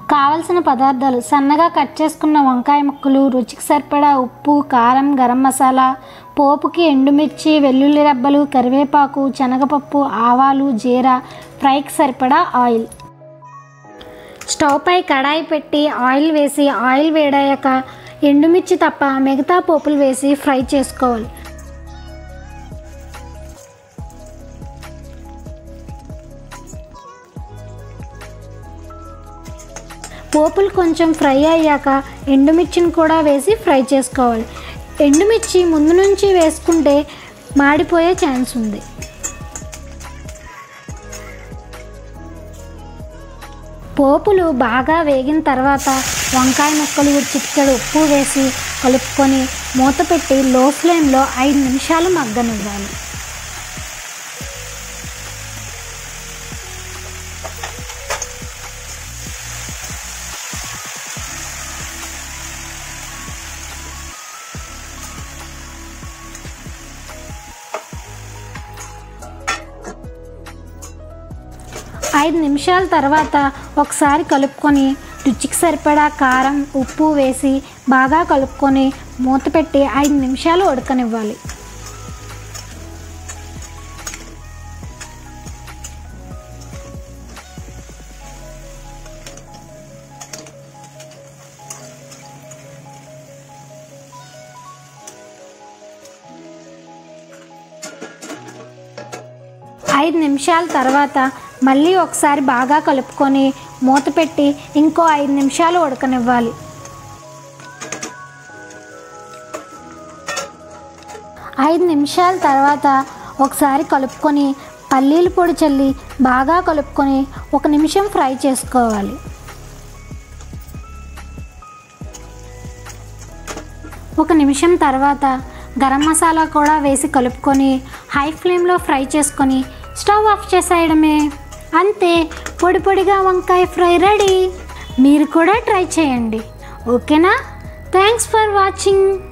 కావలసిన పదార్థాలు సన్నగా కట్ చేసుకున్న వంకాయ ముక్కలు రుచికి సరిపడా ఉప్పు కారం గరం మసాలా పోపుకి ఎండుమిర్చి వెల్లుల్లి రెబ్బలు కరివేపాకు శనగపప్పు ఆవాలు జీరా ఫ్రైకి సరిపడా ఆయిల్ స్టవ్ పై కడాయి పెట్టి ఆయిల్ వేసి ఆయిల్ వేడాక ఎండుమిర్చి తప్ప మిగతా పోపులు వేసి ఫ్రై చేసుకోవాలి పోపులు కొంచెం ఫ్రై అయ్యాక ఎండుమిర్చిని కూడా వేసి ఫ్రై చేసుకోవాలి ఎండుమిర్చి ముందు నుంచి వేసుకుంటే మాడిపోయే ఛాన్స్ ఉంది పోపులు బాగా వేగిన తర్వాత వంకాయ ముక్కలు చిటికెడు ఉప్పు వేసి కలుపుకొని మూత పెట్టి లో ఫ్లేమ్లో ఐదు నిమిషాలు మగ్గనివ్వాలి ఐదు నిమిషాల తర్వాత ఒకసారి కలుపుకొని రుచికి సరిపడా కారం ఉప్పు వేసి బాగా కలుపుకొని మూత పెట్టి ఐదు నిమిషాలు ఉడకనివ్వాలి ఐదు నిమిషాల తర్వాత మళ్ళీ ఒకసారి బాగా కలుపుకొని మూత పెట్టి ఇంకో ఐదు నిమిషాలు ఉడకనివ్వాలి ఐదు నిమిషాల తర్వాత ఒకసారి కలుపుకొని పల్లీల పొడి చల్లి బాగా కలుపుకొని ఒక నిమిషం ఫ్రై చేసుకోవాలి ఒక నిమిషం తర్వాత గరం మసాలా కూడా వేసి కలుపుకొని హై ఫ్లేమ్లో ఫ్రై చేసుకొని స్టవ్ ఆఫ్ చేసేయడమే అంతే పొడి పొడిగా వంకాయ ఫ్రై రెడీ మీరు కూడా ట్రై చేయండి ఓకేనా థ్యాంక్స్ ఫర్ వాచింగ్